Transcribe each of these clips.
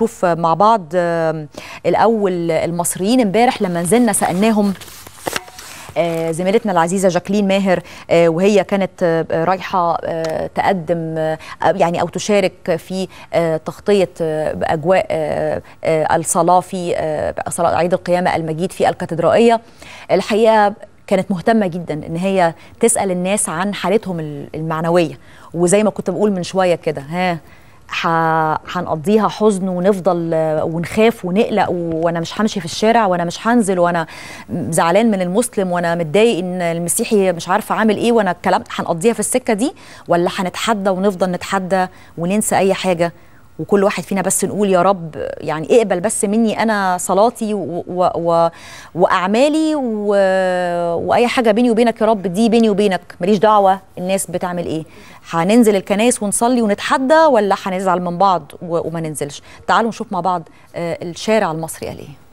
نشوف مع بعض آه، الاول المصريين امبارح لما نزلنا سالناهم آه، زميلتنا العزيزه جاكلين ماهر آه، وهي كانت آه، رايحه آه، تقدم آه، يعني او تشارك في آه، تغطيه آه، اجواء آه، آه، الصلاه في آه، صلاه عيد القيامه المجيد في الكاتدرائيه الحقيقه كانت مهتمه جدا ان هي تسال الناس عن حالتهم المعنويه وزي ما كنت بقول من شويه كده ها ح- هنقضيها حزن ونفضل آه، ونخاف ونقلق وانا مش همشي في الشارع وانا مش هنزل وانا زعلان من المسلم وانا متضايق ان المسيحي مش عارفه عامل ايه وانا الكلام هنقضيها في السكه دي ولا هنتحدى ونفضل نتحدى وننسى اي حاجه وكل واحد فينا بس نقول يا رب يعني اقبل بس مني انا صلاتي و و و واعمالي و واي حاجه بيني وبينك يا رب دي بيني وبينك ماليش دعوه الناس بتعمل ايه هننزل الكنائس ونصلي ونتحدى ولا هنزعل من بعض و- وما ننزلش تعالوا نشوف مع بعض آه، الشارع المصري قال ايه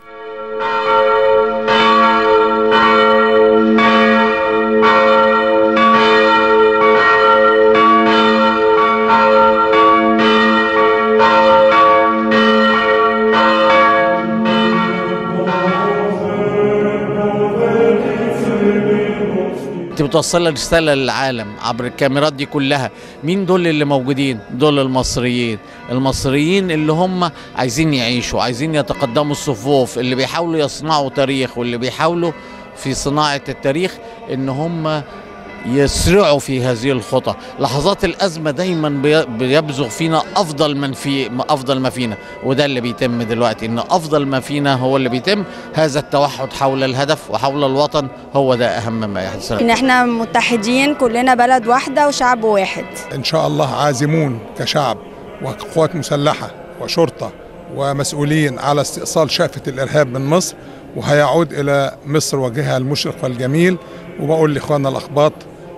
انت بتوصل رساله للعالم عبر الكاميرات دي كلها مين دول اللي موجودين دول المصريين المصريين اللي هم عايزين يعيشوا عايزين يتقدموا الصفوف اللي بيحاولوا يصنعوا تاريخ واللي بيحاولوا في صناعه التاريخ ان هم يسرعوا في هذه الخطى لحظات الأزمة دايما بي- بيبزغ فينا أفضل من في أفضل ما فينا وده اللي بيتم دلوقتي إن أفضل ما فينا هو اللي بيتم هذا التوحد حول الهدف وحول الوطن هو ده أهم ما يحصل ان احنا متحدين كلنا بلد واحده وشعب واحد إن شاء الله عازمون كشعب وقوات مسلحة وشرطة ومسؤولين على استئصال شأفة الإرهاب من مصر وهيعود إلى مصر وجهها المشرق والجميل وبقول لإخواننا الأخباط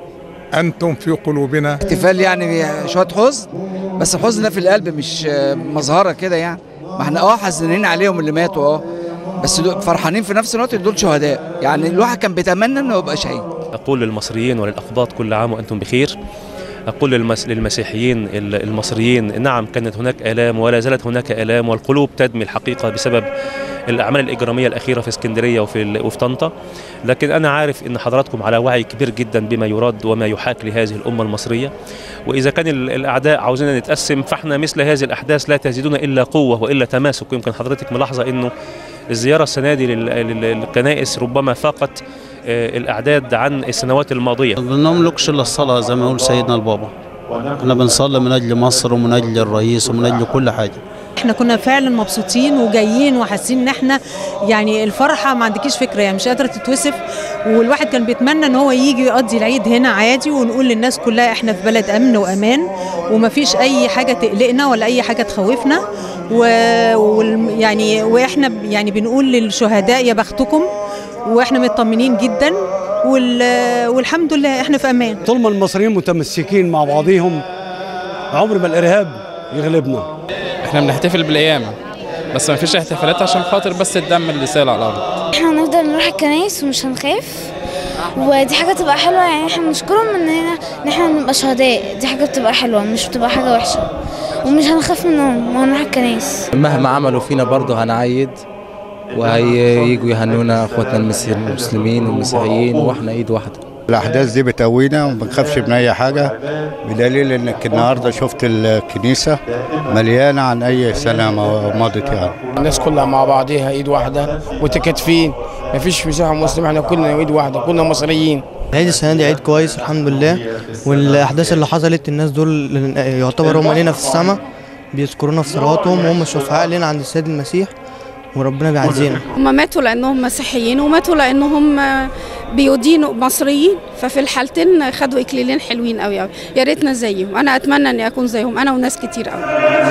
أنتم في قلوبنا احتفال يعني شويه حزن بس الحزن ده في القلب مش آه، مظهره كده يعني ما احنا اه حزنين عليهم اللي ماتوا اه بس دول فرحانين في نفس الوقت دول شهداء يعني الواحد كان بيتمنى انه يبقى شهيد أقول للمصريين وللأقباط كل عام وأنتم بخير أقول للمس... للمسيحيين ال- المصريين نعم كانت هناك آلام ولا زالت هناك آلام والقلوب تدمي الحقيقة بسبب الأعمال الإجرامية الأخيرة في اسكندرية وفي ال... وفي طنطا لكن أنا عارف أن حضراتكم على وعي كبير جدا بما يراد وما يحاك لهذه الأمة المصرية وإذا كان ال- الأعداء عاوزين نتقسم فإحنا مثل هذه الأحداث لا تزيدنا إلا قوة وإلا تماسك يمكن حضرتك ملاحظة أنه الزيارة السنة دي لل- لل- للكنائس ربما فاقت آه، الأعداد عن السنوات الماضية ما بنملكش الا الصلاه زي ما يقول سيدنا البابا احنا بنصلي من اجل مصر ومن اجل الرئيس ومن اجل كل حاجه احنا كنا فعلا مبسوطين وجايين وحاسين ان احنا يعني الفرحه ما عندكيش فكره يعني مش قادره تتوصف والواحد كان بيتمنى ان هو يجي يقضي العيد هنا عادي ونقول للناس كلها احنا في بلد امن وامان ومفيش اي حاجه تقلقنا ولا اي حاجه تخوفنا و... وال- يعني واحنا ب- يعني بنقول للشهداء يا بختكم واحنا مطمنين جدا وال... والحمد لله احنا في امان طول ما المصريين متمسكين مع بعضهم عمر ما الارهاب يغلبنا احنا بنحتفل بالايام بس ما فيش احتفالات عشان خاطر بس الدم اللي سال على الارض احنا هنفضل نروح الكنايس ومش هنخاف ودي حاجة تبقى حلوة يعني احنا بنشكرهم ان هنا ان احنا نبقى شهداء دي حاجة بتبقى حلوة مش بتبقى حاجة وحشة ومش هنخاف منهم وهنروح الكنايس مهما عملوا فينا برضه هنعيد وهيجوا يهنونا اخواتنا المس- المسلمين والمسيحيين واحنا ايد واحده الأحداث دي بتقوينا وما بنخافش من أي حاجة بدليل إنك النهاردة شفت الكنيسة مليانة عن أي سنة ما- مضت يعني الناس كلها مع بعضيها ايد واحده متكاتفين مفيش مسيحي ومسلم احنا كلنا ايد واحده كلنا مصريين العيد السنة دي عيد كويس الحمد لله والأحداث اللي حصلت الناس دول يعتبر هم لينا في السماء بيذكرونا في صلواتهم وهم الشفعاء لنا عند السيد المسيح وربنا بيعزينا هم ماتوا لانهم مسيحيين وماتوا لانهم بيدينوا مصريين ففي الحالتين خدوا اكليلين حلوين قوي قوي يا ريتنا زيهم انا اتمنى اني اكون زيهم انا وناس كتير قوي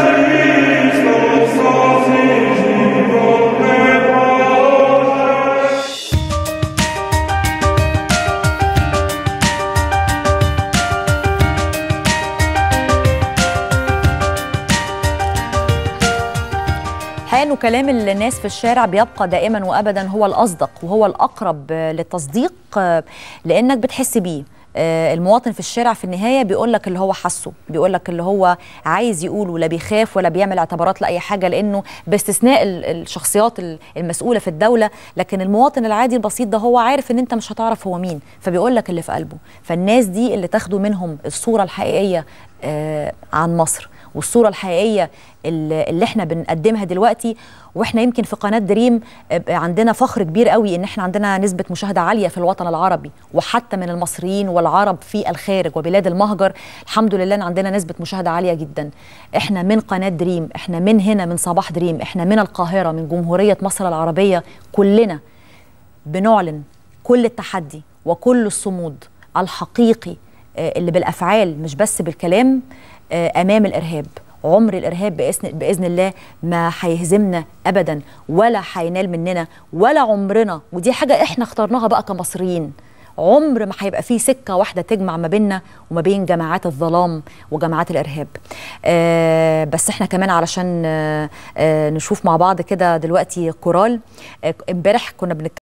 الحقيقه انه كلام الناس في الشارع بيبقى دائما وابدا هو الاصدق وهو الاقرب للتصديق لانك بتحس بيه آه، المواطن في الشارع في النهايه بيقول لك اللي هو حاسه بيقول لك اللي هو عايز يقوله لا بيخاف ولا بيعمل اعتبارات لاي حاجه لانه باستثناء ال- الشخصيات ال- المسؤوله في الدوله لكن المواطن العادي البسيط ده هو عارف ان انت مش هتعرف هو مين فبيقول لك اللي في قلبه فالناس دي اللي تاخدوا منهم الصوره الحقيقيه آه، عن مصر والصوره الحقيقيه اللي اللي احنا بنقدمها دلوقتي واحنا يمكن في قناه دريم آه، عندنا فخر كبير قوي ان احنا عندنا نسبه مشاهده عاليه في الوطن العربي وحتى من المصريين والعرب في الخارج وبلاد المهجر الحمد لله إن عندنا نسبه مشاهده عاليه جدا احنا من قناه دريم احنا من هنا من صباح دريم احنا من القاهره من جمهوريه مصر العربيه كلنا بنعلن كل التحدي وكل الصمود الحقيقي آه، اللي بالافعال مش بس بالكلام آه، امام الارهاب عمر الارهاب باذن باذن الله ما هيهزمنا ابدا ولا هينال مننا ولا عمرنا ودي حاجه احنا اخترناها بقى كمصريين عمر ما هيبقى فيه سكه واحده تجمع ما بيننا وما بين جماعات الظلام وجماعات الارهاب آه بس احنا كمان علشان آه آه نشوف مع بعض كده دلوقتي كورال آه، امبارح كنا بنتكلم